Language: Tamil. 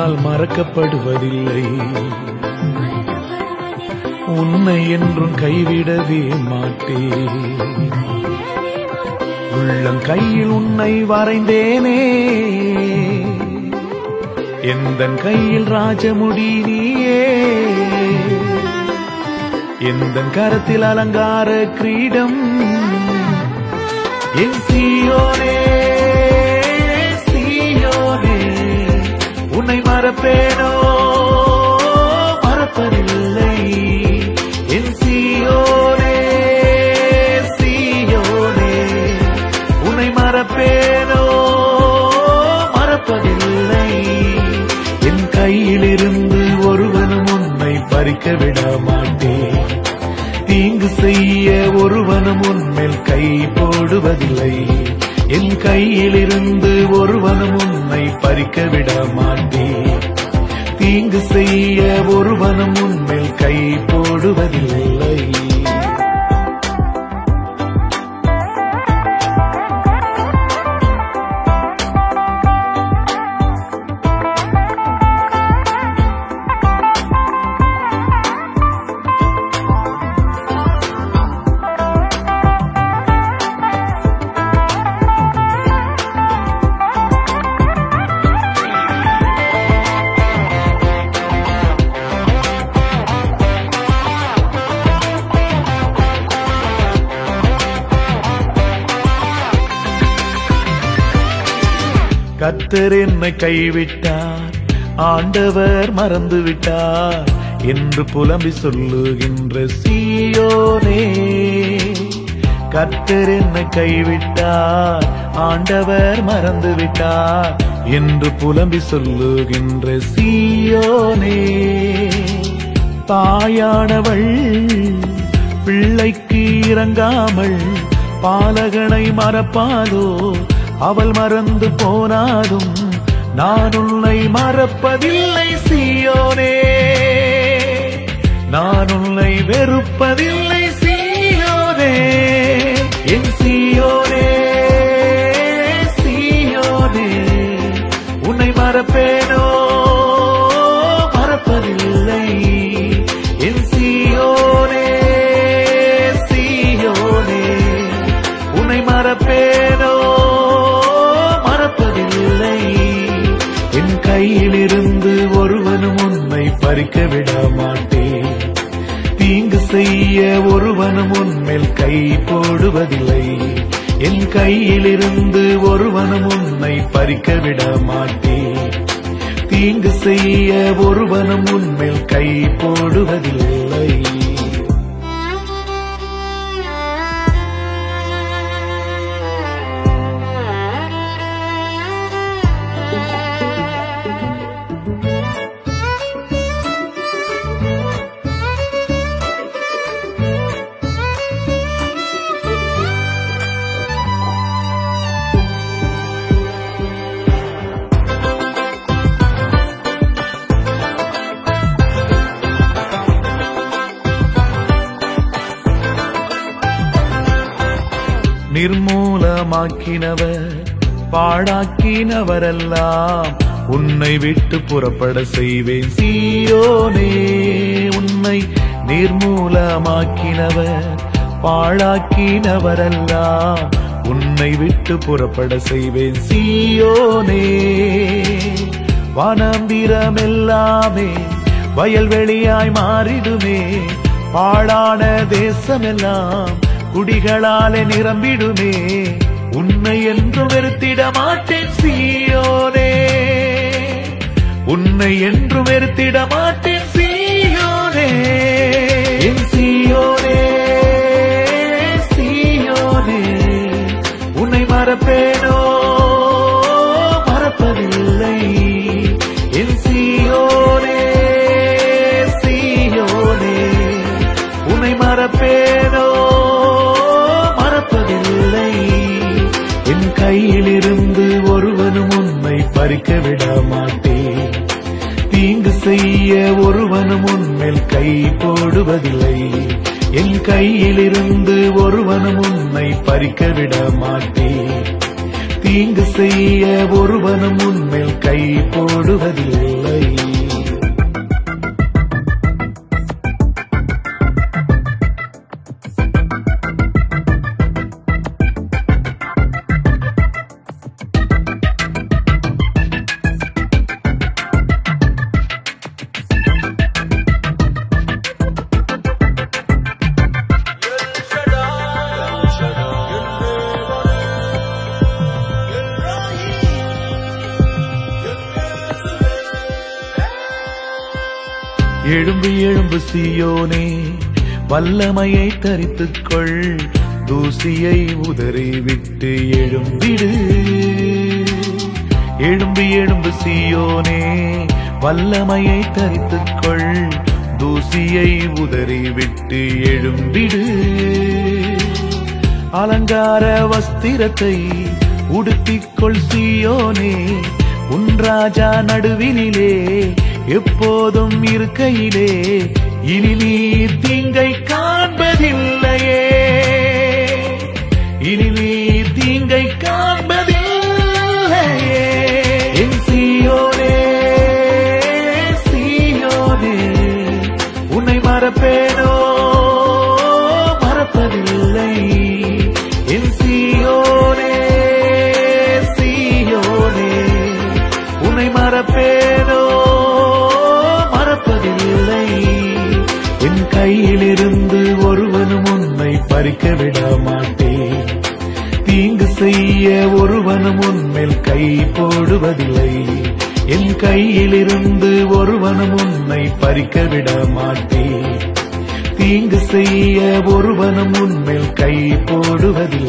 என்னால் மறக்கப்படுவதில்லை உன்னை என்றும் கைவிடவே மாட்டேன் உள்ளம் கையில் உன்னை வரைந்தேனே எந்தன் கையில் ராஜமுடி நீயே எந்தன் கரத்தில் அலங்கார கிரீடம் என் சீயோனே சீயோனே உன்னை மறப்பேனோ மறப்பதில்லை என் சீயோனே சீயோனே உன்னை மறப்பேனோ மறப்பதில்லை என் கையிலிருந்து ஒருவனும் உன்னை பறிக்க விட மாட்டேன் தீங்கு செய்ய ஒருவனும் உன்மேல் கை போடுவதில்லை என் கையிலிருந்து ஒருவனும் உன்னை பறிக்க விட மாட்டேன் தீங்கு செய்ய ஒருவனும் உன்மேல் கை போடுவதில்லை கர்த்தர் என்னை கைவிட்டார் ஆண்டவர் மறந்து விட்டார் என்று புலம்பி சொல்லுகின்ற சீயோனே கர்த்தர் என்னை கைவிட்டார் ஆண்டவர் மறந்து விட்டார் என்று புலம்பி சொல்லுகின்ற சீயோனே தாயானவள் பிள்ளைக்கு இறங்காமல் பாலகனை மறப்பாதோ அவள் மறந்து போனாலும் நான் உன்னை மறப்பதில்லை சீயோனே நான் உன்னை வெறுப்பதில்லை சீயோனே என் சீயோனே சீயோனே உன்னை மறப்பேனோ மறப்பதில்லை என் சீயோனே சீயோனே உன்னை மறப்பேனோ மறப்பதில்லை என் கையிலிருந்து ஒருவனும் உன்னை பறிக்க விட மாட்டேன் தீங்கு செய்ய ஒருவனும் உன்மேல் கை போடுவதில்லை என் கையிலிருந்து ஒருவனும் உன்னை பறிக்க விட மாட்டேன் தீங்கு செய்ய ஒருவனும் உன்மேல் கை போடுவதில்லை நிர்மூலமாக்கினவர் பாழாக்கினவரெல்லாம் உன்னை விட்டு புறப்பட செய்வேன் சீயோனே உன்னை நிர்மூலமாக்கினவர் பாழாக்கினவரெல்லாம் உன்னை விட்டு புறப்பட செய்வேன் சீயோனே வானம்பிரமெல்லாமே வயல்வெளியாய் மாறிடுமே பாழான தேசமெல்லாம் குடிகளாலே நிரம்பிடுமே உன்னை என்று வெறுத்திட மாட்டேன் சீயோனே உன்னை என்று வெறுத்திட மாட்டேன் சீயோனே என் சீயோனே சீயோனே உன்னை மறப்பேனோ மறப்பதில்லை என் சீயோனே சீயோனே உன்னை மறப்பேனோ மறப்பதில்லை என் கையிலிருந்து ஒருவனும் உன்னை பறிக்க விட மாட்டேன் தீங்கு செய்ய ஒருவனும் உன்மேல் கை போடுவதில்லை என் கையிலிருந்து ஒருவனும் உன்னை பறிக்க விட மாட்டேன் தீங்கு செய்ய ஒருவனும் உன்மேல் கை போடுவதில்லை எழும்பு எழும்பு சியோனே வல்லமையை தரித்துக் கொள் தூசியை உதறி விட்டு எழும்பிடு எழும்பு எழும்பு சியோனே வல்லமையை தரித்துக் கொள் தூசியை உதறி விட்டு எழும்பிடு அலங்கார வஸ்திரத்தை உடுத்திக்கொள் சியோனே உன் ராஜா நடுவினிலே எப்போதும் இருக்கையிலே இனி நீ தீங்கை காண்பதில்லையே இனி நீ தீங்கை காண்பதில்லையே என் சியோனே சியோனே உன்னை மறப்பேனோ மறப்பதில்லை என் சியோனே சியோனே உன்னை மறப்பேனோ மறப்பதில்லை என் கையிலிருந்து ஒருவனும் உன்னை பறிக்க விட மாட்டேன் தீங்கு செய்ய ஒருவனும் உன்மேல் கை போடுவதில்லை என் கையிலிருந்து ஒருவனும் உன்னை பறிக்க விட மாட்டேன் தீங்கு செய்ய ஒருவனும் உன்மேல் கை போடுவதில்லை